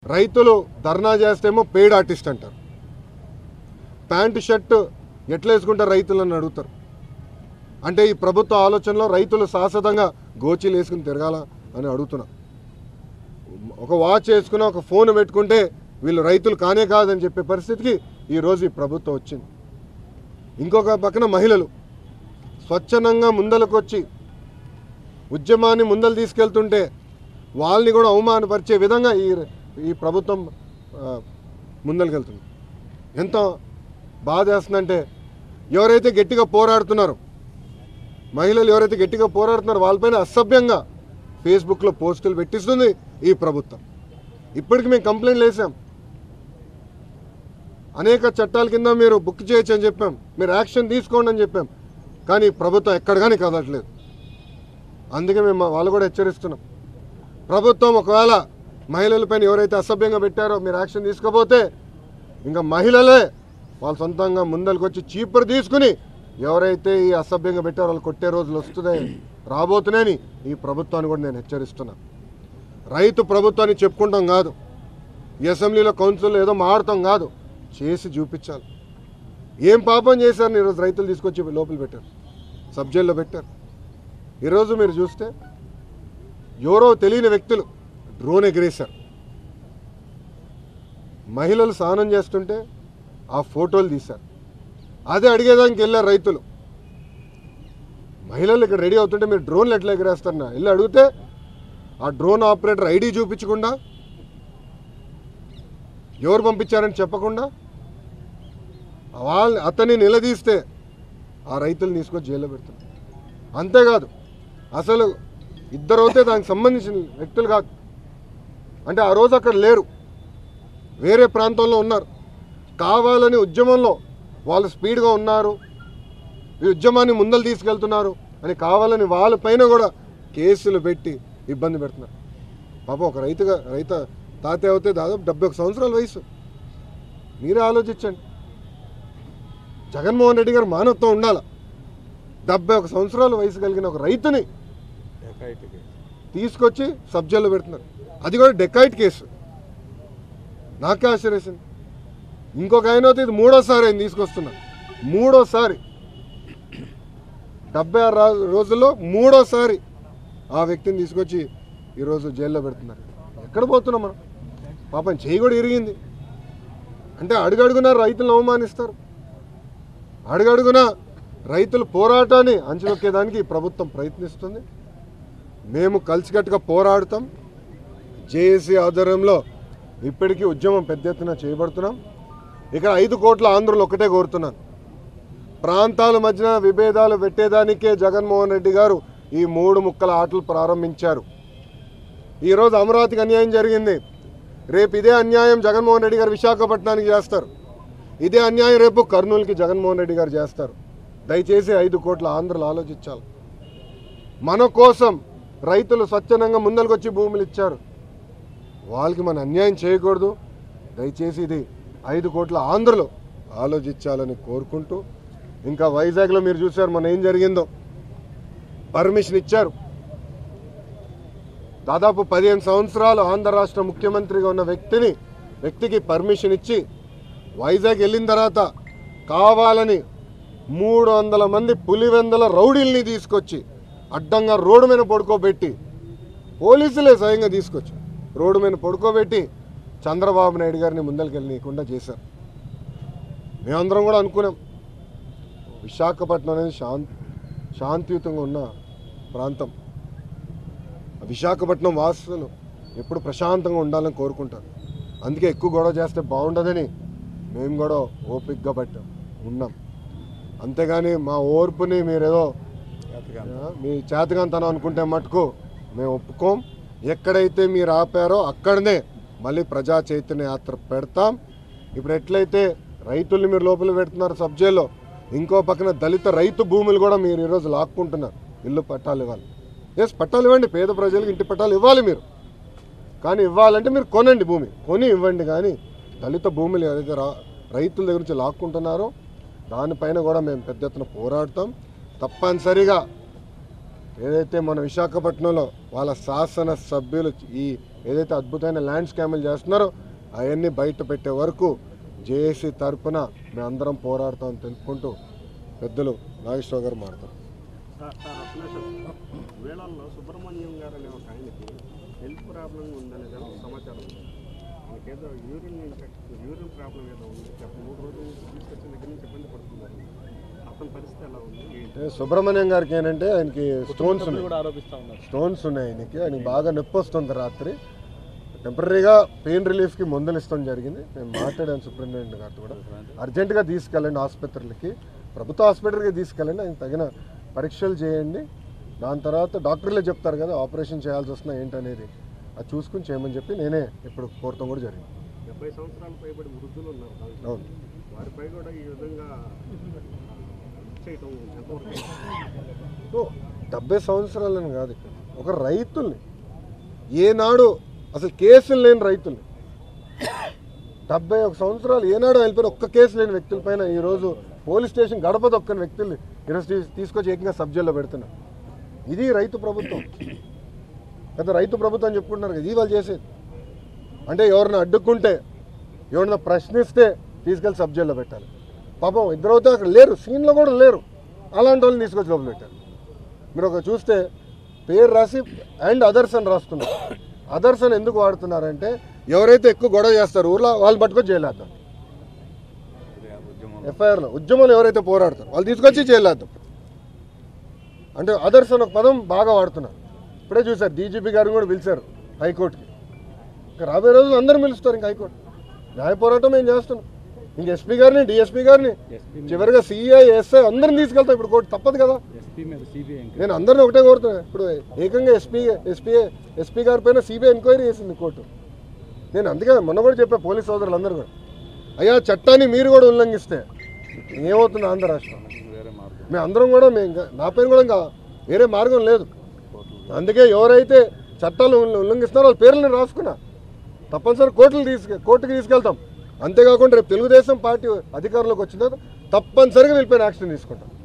రైతులు ధర్నా చేస్తేమో పెయిడ్ ఆర్టిస్ట్ అంటారు ప్యాంటు షర్ట్ ఎట్లా వేసుకుంటారు రైతులను అడుగుతారు అంటే ఈ ప్రభుత్వ ఆలోచనలో రైతులు శాశ్వతంగా గోచీలు వేసుకుని తిరగాల అని అడుగుతున్నా ఒక వాచ్ వేసుకుని ఒక ఫోన్ పెట్టుకుంటే వీళ్ళు రైతులు కానే కాదని చెప్పే పరిస్థితికి ఈరోజు ఈ ప్రభుత్వం వచ్చింది ఇంకొక పక్కన మహిళలు స్వచ్ఛందంగా ముందలకు వచ్చి ఉద్యమాన్ని ముందలు తీసుకెళ్తుంటే వాళ్ళని కూడా అవమానపరిచే విధంగా ఈ ఈ ప్రభుత్వం ఆ, ముందలకెళ్తుంది ఎంత బాధ వేస్తుందంటే ఎవరైతే గట్టిగా పోరాడుతున్నారో మహిళలు ఎవరైతే గట్టిగా పోరాడుతున్నారో వాళ్ళపైన అసభ్యంగా ఫేస్బుక్లో పోస్టులు పెట్టిస్తుంది ఈ ప్రభుత్వం ఇప్పటికి మేము కంప్లైంట్లు వేసాం అనేక చట్టాల కింద మీరు బుక్ చేయొచ్చు అని చెప్పాం మీరు యాక్షన్ తీసుకోండి అని చెప్పాం కానీ ప్రభుత్వం ఎక్కడ కానీ కదలట్లేదు అందుకే మేము వాళ్ళు కూడా హెచ్చరిస్తున్నాం ప్రభుత్వం ఒకవేళ మహిళలపైన ఎవరైతే అసభ్యంగా పెట్టారో మీరు యాక్షన్ తీసుకోపోతే ఇంకా మహిళలే వాళ్ళ సొంతంగా ముందరికి వచ్చి చీపురు తీసుకుని ఎవరైతే ఈ అసభ్యంగా పెట్టారో వాళ్ళు కొట్టే రోజులు వస్తున్నాయి రాబోతున్నాయని ఈ ప్రభుత్వాన్ని కూడా నేను హెచ్చరిస్తున్నా రైతు ప్రభుత్వాన్ని చెప్పుకుంటాం కాదు ఈ అసెంబ్లీలో కౌన్సిల్ ఏదో మాడతాం కాదు చేసి చూపించాలి ఏం పాపం చేశారు ఈరోజు రైతులు తీసుకొచ్చి లోపల పెట్టారు సబ్జెక్ట్లో పెట్టారు ఈరోజు మీరు చూస్తే ఎవరో తెలియని వ్యక్తులు డ్రోన్ ఎగిరేశారు మహిళలు స్నానం చేస్తుంటే ఆ ఫోటోలు తీశారు అదే అడిగేదానికి వెళ్ళారు రైతులు మహిళలు ఇక్కడ రెడీ అవుతుంటే మీరు డ్రోన్లు ఎట్లా ఎగిరేస్తారు నా వెళ్ళి అడిగితే ఆ డ్రోన్ ఆపరేటర్ ఐడి చూపించకుండా ఎవరు పంపించారని చెప్పకుండా వాళ్ళని అతన్ని నిలదీస్తే ఆ రైతులు తీసుకొచ్చి జైల్లో పెడుతున్నారు అంతేకాదు అసలు ఇద్దరు అయితే దానికి సంబంధించిన వ్యక్తులు కాదు అంటే ఆ రోజు అక్కడ లేరు వేరే ప్రాంతంలో ఉన్నారు కావాలని ఉద్యమంలో వాళ్ళు స్పీడ్గా ఉన్నారు ఈ ఉద్యమాన్ని ముందలు తీసుకెళ్తున్నారు అని కావాలని వాళ్ళపైన కూడా కేసులు పెట్టి ఇబ్బంది పెడుతున్నారు పాపం ఒక రైతుగా రైత తాతయ్య అవుతే దాదాపు డెబ్బై ఒక సంవత్సరాల వయసు మీరే ఆలోచించండి జగన్మోహన్ రెడ్డి గారు మానవత్వం ఉండాల డెబ్బై ఒక సంవత్సరాల వయసు కలిగిన ఒక రైతుని తీసుకొచ్చి సబ్జెక్ట్లో పెడుతున్నారు అది కూడా డెకాయిట్ కేసు నాకే ఆశ్చర్యేసింది ఇంకొక ఆయన అయితే ఇది మూడోసారి ఆయన తీసుకొస్తున్నా మూడోసారి డెబ్బై ఆరు రా- రోజుల్లో మూడోసారి ఆ వ్యక్తిని తీసుకొచ్చి ఈరోజు జైల్లో పెడుతున్నారు ఎక్కడ పోతున్నాం మనం పాపం చేయి కూడా ఇరిగింది అంటే అడుగడుగునా రైతులను అవమానిస్తారు అడుగడుగున రైతుల పోరాటాన్ని అంచునొక్కేదానికి ఈ ప్రభుత్వం ప్రయత్నిస్తుంది మేము కలిసికట్టుగా పోరాడుతాం జేఏసీ ఆధ్వర్యంలో ఇప్పటికీ ఉద్యమం పెద్ద ఎత్తున చేయబడుతున్నాం ఇక్కడ ఐదు కోట్ల ఆంధ్రులు ఒకటే కోరుతున్నాను ప్రాంతాల మధ్యన విభేదాలు పెట్టేదానికే జగన్మోహన్ రెడ్డి గారు ఈ మూడు ముక్కల ఆటలు ప్రారంభించారు ఈరోజు అమరావతికి అన్యాయం జరిగింది రేపు ఇదే అన్యాయం జగన్మోహన్ రెడ్డి గారు విశాఖపట్నానికి చేస్తారు ఇదే అన్యాయం రేపు కర్నూలుకి జగన్మోహన్ రెడ్డి గారు చేస్తారు దయచేసి ఐదు కోట్ల ఆంధ్రులు ఆలోచించాలి మన కోసం రైతులు స్వచ్ఛందంగా ముందరికి వచ్చి భూములు ఇచ్చారు వాళ్ళకి మనం అన్యాయం చేయకూడదు దయచేసి ఇది ఐదు కోట్ల ఆంధ్రులు ఆలోచించాలని కోరుకుంటూ ఇంకా వైజాగ్లో మీరు చూశారు మన ఏం జరిగిందో పర్మిషన్ ఇచ్చారు దాదాపు పదిహేను సంవత్సరాలు ఆంధ్ర రాష్ట్ర ముఖ్యమంత్రిగా ఉన్న వ్యక్తిని వ్యక్తికి పర్మిషన్ ఇచ్చి వైజాగ్ వెళ్ళిన తర్వాత కావాలని మూడు వందల మంది పులివెందల రౌడీల్ని తీసుకొచ్చి అడ్డంగా రోడ్డు మీద పడుకోబెట్టి పోలీసులే స్వయంగా తీసుకొచ్చి రోడ్డు మీద పడుకోబెట్టి చంద్రబాబు నాయుడు గారిని ముందరికి వెళ్ళనీయకుండా చేశారు మేమందరం కూడా అనుకున్నాం విశాఖపట్నం అనేది శాంతి శాంతియుతంగా ఉన్న ప్రాంతం ఆ విశాఖపట్నం వాసులు ఎప్పుడు ప్రశాంతంగా ఉండాలని కోరుకుంటారు అందుకే ఎక్కువ గొడవ చేస్తే బాగుండదని మేము కూడా ఓపికగా పట్టాం ఉన్నాం అంతేగాని మా ఓర్పుని మీరేదో ఆ, మీ చేతకంతనం అనుకుంటే మటుకు మేము ఒప్పుకోం ఎక్కడైతే మీరు ఆపారో అక్కడనే మళ్ళీ ప్రజా చైతన్య యాత్ర పెడతాం ఇప్పుడు ఎట్లయితే రైతుల్ని మీరు లోపల పెడుతున్నారు సబ్జెక్ట్లో ఇంకో పక్కన దళిత రైతు భూములు కూడా మీరు ఈరోజు లాక్కుంటున్నారు ఇల్లు పట్టాలు ఇవ్వాలి ఎస్ పట్టాలు ఇవ్వండి పేద ప్రజలకు ఇంటి పట్టాలు ఇవ్వాలి మీరు కానీ ఇవ్వాలంటే మీరు కొనండి భూమి కొని ఇవ్వండి కానీ దళిత భూములు ఏదైతే రా రైతుల దగ్గర నుంచి లాక్కుంటున్నారో దానిపైన కూడా మేము పెద్ద ఎత్తున పోరాడతాం తప్పనిసరిగా ఏదైతే మన విశాఖపట్నంలో వాళ్ళ శాసన సభ్యులు ఈ ఏదైతే అద్భుతమైన ల్యాండ్ స్కాములు చేస్తున్నారో అవన్నీ బయట పెట్టే వరకు జేఏసీ తరపున మేమందరం పోరాడతామని తెలుపుకుంటూ పెద్దలు నాగేశ్వరరావు గారు మాట్లాడతారు సార్ సార్ ఒక నిమిషం వేళల్లో సుబ్రహ్మణ్యం గారు అనే ఒక ఆయనకి హెల్త్ ప్రాబ్లం ఉందనేది ఒక సమాచారం ఉంది ఆయనకేదో యూరిన్ ఇన్ఫెక్షన్ యూరిన్ ప్రాబ్లం ఏదో ఉంది చెప్ప మూడు రోజుల నుంచి తీసుకొచ్చిన దగ్గర నుంచి ఇబ్బంది పడుతున్నారు అతని పరిస్థితి ఎలా ఉంది ఏంటి అంటే సుబ్రహ్మణ్యం గారికి ఏంటంటే ఆయనకి స్టోన్స్ ఉన్నాయి కూడా ఆరోపిస్తా ఉన్నారు స్టోన్స్ ఉన్నాయి ఆయనకి ఆయనకి బాగా నొప్పి వస్తుంది రాత్రి టెంపరీగా పెయిన్ రిలీఫ్కి మందులు ఇస్తాం జరిగింది నేను మాట్లాడాను సూపరింటెండెంట్ గారితో కూడా అర్జెంటుగా తీసుకెళ్ళండి ఆసుపత్రులకి ప్రభుత్వ హాస్పిటల్కి తీసుకెళ్ళండి ఆయన తగిన పరీక్షలు చేయండి దాని తర్వాత డాక్టర్లే చెప్తారు కదా ఆపరేషన్ చేయాల్సి వస్తున్నా ఏంటనేది అది చూసుకుని చేయమని చెప్పి నేనే ఇప్పుడు కోరటం కూడా జరిగింది డెబ్బై సంవత్సరాలు పైబడి వృద్ధులు ఉన్నారు దాంట్లో అవును వారిపై కూడా ఈ విధంగా చేయటం ఎంతవరకు సో డెబ్బై సంవత్సరాలని కాదు ఇక్కడ ఒక రైతుల్ని ఏనాడు అసలు కేసులు లేని రైతుల్ని డెబ్బై ఒక సంవత్సరాలు ఏనాడు వెళ్ళిపోయిన ఒక్క కేసు లేని వ్యక్తులపైన ఈరోజు పోలీస్ స్టేషన్ గడప దొక్కని వ్యక్తుల్ని ఈరోజు తీ- తీసుకొచ్చి ఏకంగా సబ్జెక్ట్లో పెడుతున్నారు ఇది రైతు ప్రభుత్వం పెద్ద రైతు ప్రభుత్వం అని చెప్పుకుంటున్నారు కదా ఇది వాళ్ళు చేసేది అంటే ఎవరిని అడ్డుకుంటే ఎవరిని ప్రశ్నిస్తే తీసుకెళ్ళి సబ్జెక్ట్లో పెట్టాలి పాపం ఇద్దరైతే అక్కడ లేరు సీన్లో కూడా లేరు అలాంటి వాళ్ళని తీసుకొచ్చి లోపల పెట్టారు మీరు ఒక చూస్తే పేరు రాసి అండ్ అదర్స్ అని రాస్తున్నారు అదర్స్ అని ఎందుకు వాడుతున్నారంటే ఎవరైతే ఎక్కువ గొడవ చేస్తారు ఊర్లో వాళ్ళు పట్టుకొని జైలేద్దాం ఎఫ్ఐఆర్లో ఉద్యమంలో ఎవరైతే పోరాడతారో వాళ్ళు తీసుకొచ్చి జైలేద్దాం అంటే అదర్స్ అని ఒక పదం బాగా వాడుతున్నారు ఇప్పుడే చూశారు డీజీపీ గారిని కూడా పిలిచారు హైకోర్టుకి ఇంకా రాబోయే రోజులు అందరూ పిలుస్తారు ఇంకా హైకోర్టు న్యాయ పోరాటం మేము చేస్తున్నాం ఇంక ఎస్పీ గారిని డిఎస్పీ గారిని ఎస్పీ చివరిగా సిఐ ఎస్ఐ అందరిని తీసుకెళ్తాం ఇప్పుడు కోర్టు తప్పదు కదా ఎస్పీ మీద సిబిఐ నేను అందరిని ఒకటే కోరుతున్నా ఇప్పుడు ఏకంగా ఎస్పీ ఎస్పీ ఎస్పీ గారి పైన సిబిఐ ఎంక్వైరీ చేసింది కోర్టు నేను అందుకే మొన్న కూడా చెప్పా పోలీస్ సోదరులందరూ కూడా అయ్యా చట్టాన్ని మీరు కూడా ఉల్లంఘిస్తే ఏమవుతుంది ఆంధ్ర రాష్ట్రం వేరే మార్గం మేము అందరం కూడా మేము ఇంకా నా పైన కూడా ఇంకా వేరే మార్గం లేదు అందుకే ఎవరైతే చట్టాలు ఉల్ల- ఉల్లంఘిస్తున్నారో వాళ్ళ పేర్లను రాసుకున్నా తప్పనిసరి కోర్టులు తీసుకు కోర్టుకి తీసుకెళ్తాం అంతేకాకుండా రేపు తెలుగుదేశం పార్టీ అధికారంలోకి వచ్చిన తర్వాత తప్పనిసరిగా వీళ్ళపైన యాక్షన్ తీసుకుంటాం